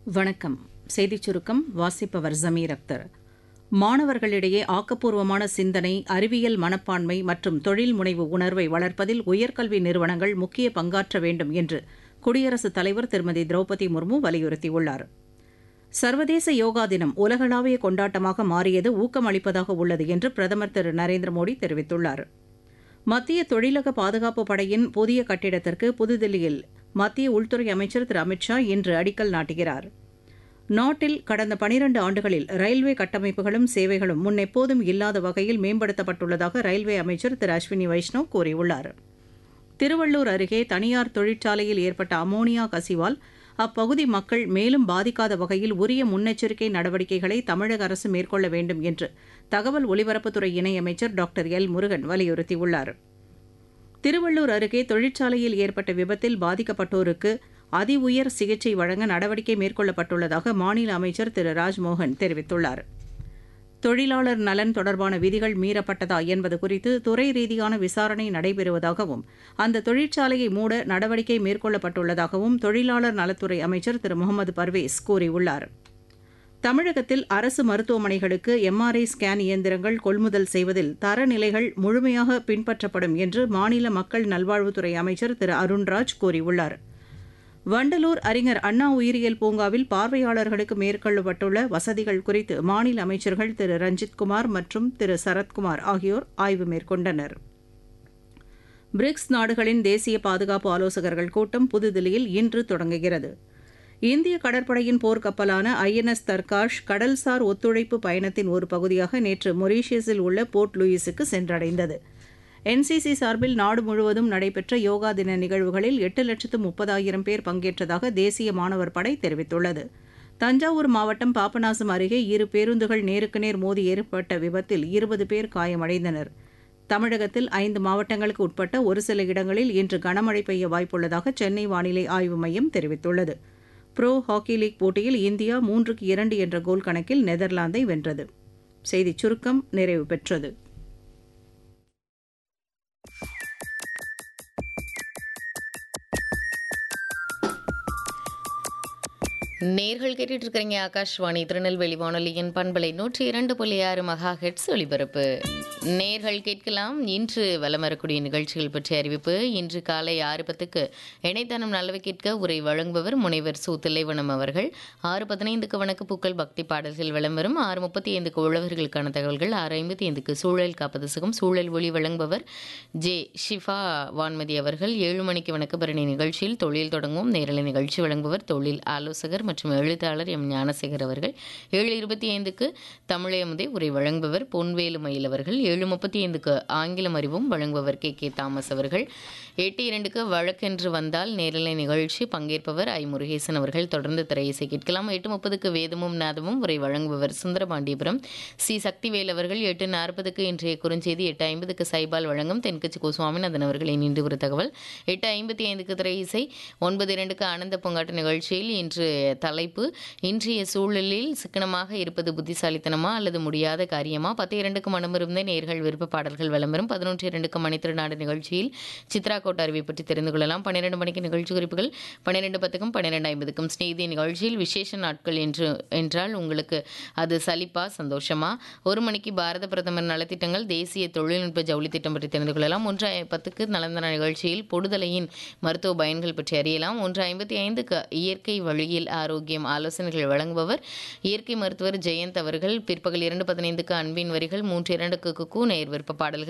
வணக்கம் செய்திச் சுருக்கம் வாசிப்பவர் ஜமீர் அக்தர் மாணவர்களிடையே ஆக்கப்பூர்வமான சிந்தனை அறிவியல் மனப்பான்மை மற்றும் தொழில் முனைவு உணர்வை வளர்ப்பதில் உயர்கல்வி நிறுவனங்கள் முக்கிய பங்காற்ற வேண்டும் என்று குடியரசுத் தலைவர் திருமதி திரௌபதி முர்மு வலியுறுத்தியுள்ளார் சர்வதேச யோகா தினம் உலகளாவிய கொண்டாட்டமாக மாறியது ஊக்கமளிப்பதாக உள்ளது என்று பிரதமர் திரு நரேந்திர மோடி தெரிவித்துள்ளார் மத்திய தொழிலக பாதுகாப்பு படையின் புதிய கட்டிடத்திற்கு புதுதில்லியில் மத்திய உள்துறை அமைச்சர் திரு அமித் ஷா இன்று அடிக்கல் நாட்டுகிறார் நாட்டில் கடந்த பனிரண்டு ஆண்டுகளில் ரயில்வே கட்டமைப்புகளும் சேவைகளும் முன்னெப்போதும் இல்லாத வகையில் மேம்படுத்தப்பட்டுள்ளதாக ரயில்வே அமைச்சர் திரு அஸ்வினி வைஷ்ணவ் கூறியுள்ளார் திருவள்ளூர் அருகே தனியார் தொழிற்சாலையில் ஏற்பட்ட அமோனியா கசிவால் அப்பகுதி மக்கள் மேலும் பாதிக்காத வகையில் உரிய முன்னெச்சரிக்கை நடவடிக்கைகளை தமிழக அரசு மேற்கொள்ள வேண்டும் என்று தகவல் ஒலிபரப்புத்துறை இணையமைச்சர் டாக்டர் எல் முருகன் வலியுறுத்தியுள்ளார் திருவள்ளூர் அருகே தொழிற்சாலையில் ஏற்பட்ட விபத்தில் பாதிக்கப்பட்டோருக்கு அதி உயர் சிகிச்சை வழங்க நடவடிக்கை மேற்கொள்ளப்பட்டுள்ளதாக மாநில அமைச்சர் திரு ராஜ்மோகன் தெரிவித்துள்ளார் தொழிலாளர் நலன் தொடர்பான விதிகள் மீறப்பட்டதா என்பது குறித்து துறை ரீதியான விசாரணை நடைபெறுவதாகவும் அந்த தொழிற்சாலையை மூட நடவடிக்கை மேற்கொள்ளப்பட்டுள்ளதாகவும் தொழிலாளர் நலத்துறை அமைச்சர் திரு முகமது பர்வேஸ் கூறியுள்ளார் தமிழகத்தில் அரசு மருத்துவமனைகளுக்கு எம்ஆர்ஐ ஸ்கேன் இயந்திரங்கள் கொள்முதல் செய்வதில் தரநிலைகள் முழுமையாக பின்பற்றப்படும் என்று மாநில மக்கள் நல்வாழ்வுத்துறை அமைச்சர் திரு அருண்ராஜ் கூறியுள்ளார் வண்டலூர் அறிஞர் அண்ணா உயிரியல் பூங்காவில் பார்வையாளர்களுக்கு மேற்கொள்ளப்பட்டுள்ள வசதிகள் குறித்து மாநில அமைச்சர்கள் திரு ரஞ்சித்குமார் மற்றும் திரு சரத்குமார் ஆகியோர் ஆய்வு மேற்கொண்டனர் பிரிக்ஸ் நாடுகளின் தேசிய பாதுகாப்பு ஆலோசகர்கள் கூட்டம் புதுதில்லியில் இன்று தொடங்குகிறது இந்திய கடற்படையின் போர்க்கப்பலான ஐஎன்எஸ் தர்காஷ் கடல்சார் ஒத்துழைப்பு பயணத்தின் ஒரு பகுதியாக நேற்று மொரீஷியஸில் உள்ள போர்ட் லூயிஸுக்கு சென்றடைந்தது என்சிசி சார்பில் நாடு முழுவதும் நடைபெற்ற யோகா தின நிகழ்வுகளில் எட்டு லட்சத்து முப்பதாயிரம் பேர் பங்கேற்றதாக தேசிய மாணவர் படை தெரிவித்துள்ளது தஞ்சாவூர் மாவட்டம் பாபநாசம் அருகே இரு பேருந்துகள் நேருக்கு நேர் மோதி ஏற்பட்ட விபத்தில் இருபது பேர் காயமடைந்தனர் தமிழகத்தில் ஐந்து மாவட்டங்களுக்கு உட்பட்ட ஒரு சில இடங்களில் இன்று கனமழை பெய்ய வாய்ப்புள்ளதாக சென்னை வானிலை ஆய்வு மையம் தெரிவித்துள்ளது புரோ ஹாக்கி லீக் போட்டியில் இந்தியா மூன்றுக்கு இரண்டு என்ற கோல் கணக்கில் நெதர்லாந்தை வென்றது செய்திச் சுருக்கம் நிறைவு பெற்றது நேர்கள் கேட்டுட்டு இருக்கிறீங்க ஆகாஷ்வாணி திருநெல்வேலி வானொலியின் பண்பலை நூற்றி இரண்டு புள்ளி ஆறு மகா ஹெட்ஸ் ஒலிபரப்பு நேர்கள் கேட்கலாம் இன்று வலம் வரக்கூடிய நிகழ்ச்சிகள் பற்றிய அறிவிப்பு இன்று காலை ஆறு பத்துக்கு இணைத்தனம் நல்லவை கேட்க உரை வழங்குபவர் முனைவர் சு தில்லைவனம் அவர்கள் ஆறு பதினைந்துக்கு வணக்க பூக்கள் பக்தி பாடல்கள் விளம் வரும் ஆறு முப்பத்தி ஐந்துக்கு உழவர்களுக்கான தகவல்கள் ஆறு ஐம்பத்தி ஐந்துக்கு சூழல் காப்பது சுகம் சூழல் ஒளி வழங்குபவர் ஜே ஷிஃபா வான்மதி அவர்கள் ஏழு மணிக்கு வணக்கபரணி நிகழ்ச்சியில் தொழில் தொடங்கும் நேரலை நிகழ்ச்சி வழங்குபவர் தொழில் ஆலோசகர் மற்றும் எழுத்தாளர் எம் ஞானசேகர் அவர்கள் ஏழு இருபத்தி ஐந்துக்கு தமிழயமுதை உரை வழங்குபவர் பொன்வேலு மயில் அவர்கள் ஏழு முப்பத்தி ஐந்துக்கு ஆங்கிலம் அறிவும் வழங்குபவர் கே கே தாமஸ் அவர்கள் எட்டு இரண்டுக்கு வழக்கென்று வந்தால் நேரலை நிகழ்ச்சி பங்கேற்பவர் ஐ முருகேசன் அவர்கள் தொடர்ந்து திரையிசை கேட்கலாம் எட்டு முப்பதுக்கு வேதமும் நாதமும் உரை வழங்குபவர் சுந்தரபாண்டியபுரம் சி சக்திவேல் அவர்கள் எட்டு நாற்பதுக்கு இன்றைய குறுஞ்செய்தி எட்டு ஐம்பதுக்கு சைபால் வழங்கும் தென்கட்சி கோ சுவாமிநாதன் அவர்களின் இன்று ஒரு தகவல் எட்டு ஐம்பத்தி ஐந்துக்கு திரையிசை ஒன்பது இரண்டுக்கு ஆனந்த பொங்காட்டு நிகழ்ச்சியில் இன்று தலைப்பு இன்றைய சூழலில் சிக்கனமாக இருப்பது புத்திசாலித்தனமா அல்லது முடியாத காரியமா பத்து இரண்டுக்கு மனமிருந்த நேர்கள் விருப்ப பாடல்கள் விளம்பரம் பதினொன்று இரண்டுக்கு மணித்திருநாடு நிகழ்ச்சியில் சித்ரா கோட் அறிவை பற்றி தெரிந்து கொள்ளலாம் பன்னிரெண்டு மணிக்கு நிகழ்ச்சி குறிப்புகள் பன்னிரெண்டு பத்துக்கும் பன்னிரெண்டு ஐம்பதுக்கும் ஸ்நேகிதி நிகழ்ச்சியில் விசேஷ நாட்கள் என்று என்றால் உங்களுக்கு அது சலிப்பா சந்தோஷமா ஒரு மணிக்கு பாரத பிரதமர் நலத்திட்டங்கள் தேசிய தொழில்நுட்ப ஜவுளி திட்டம் பற்றி தெரிந்து கொள்ளலாம் ஒன்று பத்துக்கு நலந்தன நிகழ்ச்சியில் பொடுதலையின் மருத்துவ பயன்கள் பற்றி அறியலாம் ஒன்று ஐம்பத்தி ஐந்துக்கு இயற்கை வழியில் ஆரோக்கியம் ஆலோசனைகள் வழங்குபவர் இயற்கை மருத்துவர் ஜெயந்த் அவர்கள் பிற்பகல் இரண்டு பதினைந்துக்கு அன்பின் வரிகள் மூன்று இரண்டுக்கு குக்கு நேர் விருப்ப பாடல்கள்